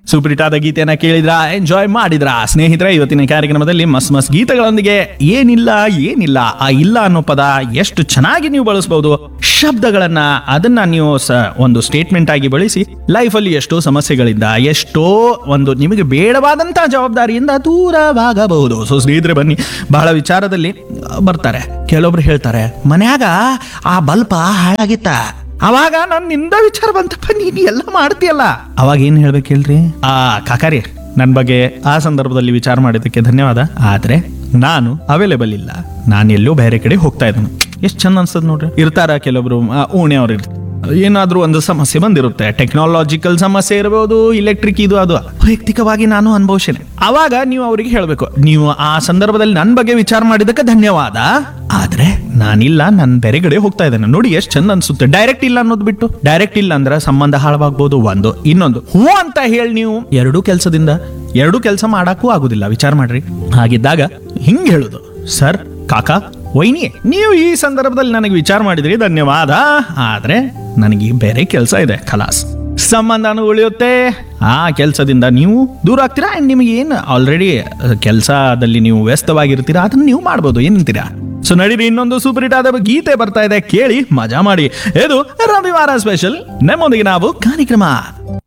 ಸೂಪರಿಟಾದ ಗೀತೆಯನ್ನ ಕೇಳಿದ್ರ ಎಂಜಾಯ್ ಮಾಡಿದ್ರ ಸ್ನೇಹಿತರೆ ಇವತ್ತಿನ ಕಾರ್ಯಕ್ರಮದಲ್ಲಿ ಮಸ್ ಮಸ್ ಗೀತೆಗಳೊಂದಿಗೆ ಏನಿಲ್ಲ ಏನಿಲ್ಲ ಆ ಇಲ್ಲ ಅನ್ನೋ ಪದ ಎಷ್ಟು ಚೆನ್ನಾಗಿ ನೀವು ಬಳಸಬಹುದು ಶಬ್ದಗಳನ್ನ ಅದನ್ನ ನೀವು ಸ ಒಂದು ಸ್ಟೇಟ್ಮೆಂಟ್ ಆಗಿ ಬಳಸಿ ಲೈಫಲ್ಲಿ ಎಷ್ಟೋ ಸಮಸ್ಯೆಗಳಿಂದ ಎಷ್ಟೋ ಒಂದು ನಿಮಗೆ ಬೇಡವಾದಂತ ಜವಾಬ್ದಾರಿಯಿಂದ ದೂರವಾಗಬಹುದು ಸೊ ಸ್ನೇಹಿತರೆ ಬನ್ನಿ ಬಹಳ ವಿಚಾರದಲ್ಲಿ ಆ, ಬರ್ತಾರೆ ಕೆಲವೊಬ್ರು ಹೇಳ್ತಾರೆ ಮನ್ಯಾಗ ಆ ಬಲ್ಪ ಹಾಳಾಗಿತ್ತ ಅವಾಗ ನನ್ನಿಂದ ವಿಚಾರ ಬಂತಪ್ಪ ನೀನು ಎಲ್ಲ ಮಾಡ್ತೀಯಲ್ಲ ಅವಾಗ ಏನ್ ಹೇಳ್ಬೇಕು ಹೇಳ್ರಿ ಆ ಕಾಕಾರಿ ನನ್ನ ಬಗ್ಗೆ ಆ ಸಂದರ್ಭದಲ್ಲಿ ವಿಚಾರ ಮಾಡಿದ್ದಕ್ಕೆ ಧನ್ಯವಾದ ಆದ್ರೆ ನಾನು ಅವೈಲೇಬಲ್ ಇಲ್ಲ ನಾನು ಎಲ್ಲೋ ಬೇರೆ ಕಡೆ ಹೋಗ್ತಾ ಇದ್ದೀನಿ ಎಷ್ಟು ಚಂದ ಅನ್ಸದ್ ನೋಡ್ರಿ ಇರ್ತಾರ ಕೆಲವೊಬ್ರು ಓಣೆ ಅವ್ರು ಇರ್ತಾರೆ ಏನಾದ್ರೂ ಒಂದು ಸಮಸ್ಯೆ ಬಂದಿರುತ್ತೆ ಟೆಕ್ನಾಲಜಿಕಲ್ ಸಮಸ್ಯೆ ಇರಬಹುದು ಇಲೆಕ್ಟ್ರಿಕ್ ಇದು ಅದು ವೈಯಕ್ತಿಕವಾಗಿ ನಾನು ಅನುಭವಿಸಿದೆ ಅವಾಗ ನೀವು ಅವರಿಗೆ ಹೇಳಬೇಕು ನೀವು ಆ ಸಂದರ್ಭದಲ್ಲಿ ನನ್ನ ಬಗ್ಗೆ ವಿಚಾರ ಮಾಡಿದ್ದಕ್ಕೆ ಧನ್ಯವಾದ ಆದ್ರೆ ನಾನಿಲ್ಲ ನಾನು ಬೇರೆ ಕಡೆ ಹೋಗ್ತಾ ಇದ್ದೇನೆ ನೋಡಿ ಎಷ್ಟು ಚಂದ ಅನ್ಸುತ್ತೆ ಡೈರೆಕ್ಟ್ ಇಲ್ಲ ಅನ್ನೋದು ಬಿಟ್ಟು ಡೈರೆಕ್ಟ್ ಇಲ್ಲ ಅಂದ್ರೆ ಸಂಬಂಧ ಹಾಳವಾಗ್ಬೋದು ಒಂದು ಇನ್ನೊಂದು ಹ್ಞೂ ಅಂತ ಹೇಳಿ ನೀವು ಎರಡೂ ಕೆಲಸದಿಂದ ಎರಡೂ ಕೆಲಸ ಮಾಡಕ್ಕೂ ಆಗುದಿಲ್ಲ ವಿಚಾರ ಮಾಡ್ರಿ ಹಾಗಿದ್ದಾಗ ಹಿಂಗ್ ಹೇಳುದು ಸರ್ ಕಾಕಾ ವೈನಿ ನೀವು ಈ ಸಂದರ್ಭದಲ್ಲಿ ನನಗೆ ವಿಚಾರ ಮಾಡಿದ್ರಿ ಧನ್ಯವಾದ ಆದ್ರೆ ನನಗೆ ಬೇರೆ ಕೆಲಸ ಇದೆ ಖಲಾಸ್ ಸಂಬಂಧನೂ ಉಳಿಯುತ್ತೆ ಆ ಕೆಲಸದಿಂದ ನೀವು ದೂರ ಆಗ್ತೀರಾ ಅಂಡ್ ನಿಮಗೆ ಏನು ಆಲ್ರೆಡಿ ಕೆಲಸದಲ್ಲಿ ನೀವು ವ್ಯಸ್ತವಾಗಿರ್ತೀರಾ ಅದನ್ನ ನೀವು ಮಾಡ್ಬೋದು ಏನಂತೀರಾ ಸೊ ನಡೀರಿ ಇನ್ನೊಂದು ಸೂಪರ್ ಹಿಟ್ ಆದ ಗೀತೆ ಬರ್ತಾ ಇದೆ ಕೇಳಿ ಮಜಾ ಮಾಡಿ ಇದು ರವಿವಾರ ಸ್ಪೆಷಲ್ ನಮ್ಮೊಂದಿಗೆ ನಾವು ಕಾರ್ಯಕ್ರಮ